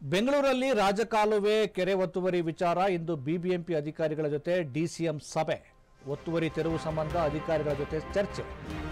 ಬೆಂಗಳೂರಲ್ಲಿ ರಾಜಕಾಲುವೆ ಕೆರೆ ಒತ್ತುವರಿ ವಿಚಾರ ಇಂದು ಬಿಬಿಎಂಪಿ ಅಧಿಕಾರಿಗಳ ಜೊತೆ ಡಿಸಿಎಂ ಸಭೆ ಒತ್ತುವರಿ ತೆರವು ಸಂಬಂಧ ಅಧಿಕಾರಿಗಳ ಜೊತೆ ಚರ್ಚೆ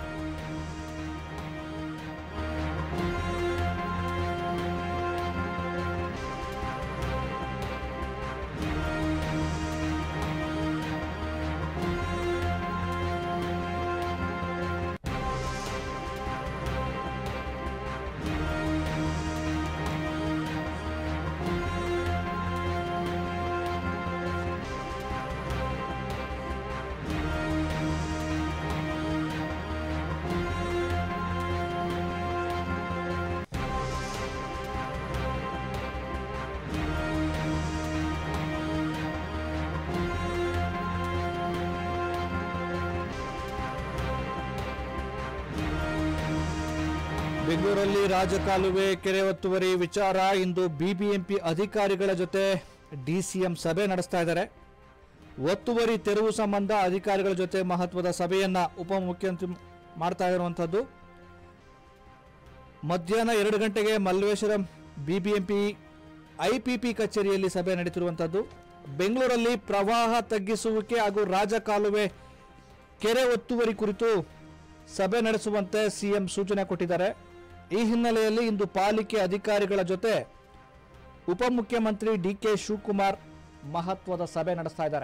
ಬೆಂಗಳೂರಲ್ಲಿ ರಾಜಕಾಲುವೆ ಕೆರೆ ಒತ್ತುವರಿ ವಿಚಾರ ಇಂದು ಬಿಬಿಎಂಪಿ ಅಧಿಕಾರಿಗಳ ಜೊತೆ ಡಿಸಿಎಂ ಸಭೆ ನಡೆಸ್ತಾ ಇದ್ದಾರೆ ಒತ್ತುವರಿ ತೆರವು ಸಂಬಂಧ ಅಧಿಕಾರಿಗಳ ಜೊತೆ ಮಹತ್ವದ ಸಭೆಯನ್ನ ಉಪಮುಖ್ಯಮಂತ್ರಿ ಮಾಡ್ತಾ ಇರುವಂಥದ್ದು ಮಧ್ಯಾಹ್ನ ಎರಡು ಗಂಟೆಗೆ ಮಲ್ಲೇಶ್ವರಂ ಬಿಬಿಎಂಪಿ ಐಪಿಪಿ ಕಚೇರಿಯಲ್ಲಿ ಸಭೆ ನಡೀತಿರುವಂಥದ್ದು ಬೆಂಗಳೂರಲ್ಲಿ ಪ್ರವಾಹ ತಗ್ಗಿಸುವಿಕೆ ಹಾಗೂ ರಾಜಕಾಲುವೆ ಕೆರೆ ಒತ್ತುವರಿ ಕುರಿತು ಸಭೆ ನಡೆಸುವಂತೆ ಸಿಎಂ ಸೂಚನೆ ಕೊಟ್ಟಿದ್ದಾರೆ ಈ ಹಿನ್ನೆಲೆಯಲ್ಲಿ ಇಂದು ಪಾಲಿಕೆ ಅಧಿಕಾರಿಗಳ ಜೊತೆ ಉಪಮುಖ್ಯಮಂತ್ರಿ ಡಿ ಕೆ ಶಿವಕುಮಾರ್ ಮಹತ್ವದ ಸಭೆ ನಡೆಸ್ತಾ ಇದ್ದಾರೆ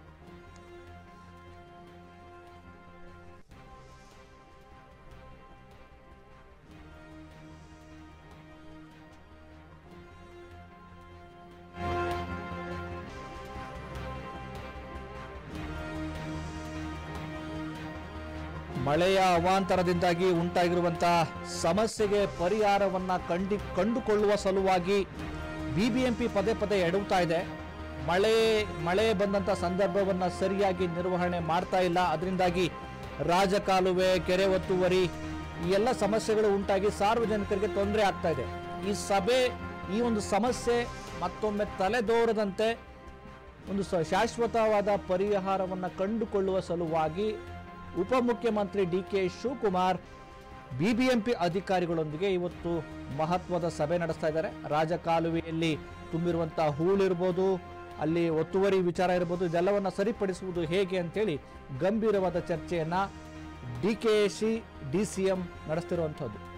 ಮಳೆಯ ಅವಾಂತರದಿಂದಾಗಿ ಉಂಟಾಗಿರುವಂತಹ ಸಮಸ್ಯೆಗೆ ಪರಿಹಾರವನ್ನ ಕಂಡಿ ಕಂಡುಕೊಳ್ಳುವ ಸಲುವಾಗಿ ಬಿಬಿಎಂಪಿ ಪದೇ ಪದೇ ಎಡವುತ್ತಾ ಇದೆ ಮಳೆ ಮಳೆ ಬಂದಂತ ಸಂದರ್ಭವನ್ನ ಸರಿಯಾಗಿ ನಿರ್ವಹಣೆ ಮಾಡ್ತಾ ಇಲ್ಲ ಅದರಿಂದಾಗಿ ರಾಜಕಾಲುವೆ ಕೆರೆ ಒತ್ತುವರಿ ಈ ಎಲ್ಲ ಸಮಸ್ಯೆಗಳು ಉಂಟಾಗಿ ಸಾರ್ವಜನಿಕರಿಗೆ ತೊಂದರೆ ಆಗ್ತಾ ಇದೆ ಈ ಸಭೆ ಈ ಒಂದು ಸಮಸ್ಯೆ ಮತ್ತೊಮ್ಮೆ ತಲೆದೋರದಂತೆ ಒಂದು ಸ- ಶಾಶ್ವತವಾದ ಪರಿಹಾರವನ್ನು ಕಂಡುಕೊಳ್ಳುವ ಸಲುವಾಗಿ ಉಪಮುಖ್ಯಮಂತ್ರಿ ಡಿ ಕೆ ಶಿವಕುಮಾರ್ ಬಿಬಿಎಂಪಿ ಅಧಿಕಾರಿಗಳೊಂದಿಗೆ ಇವತ್ತು ಮಹತ್ವದ ಸಭೆ ನಡೆಸ್ತಾ ಇದ್ದಾರೆ ರಾಜಕಾಲುವೆಯಲ್ಲಿ ತುಂಬಿರುವಂತಹ ಹೂಳಿರ್ಬೋದು ಅಲ್ಲಿ ಒತ್ತುವರಿ ವಿಚಾರ ಇರ್ಬೋದು ಇದೆಲ್ಲವನ್ನ ಸರಿಪಡಿಸುವುದು ಹೇಗೆ ಅಂತೇಳಿ ಗಂಭೀರವಾದ ಚರ್ಚೆಯನ್ನ D K C D C M ನಡೆಸ್ತಿರುವಂಥದ್ದು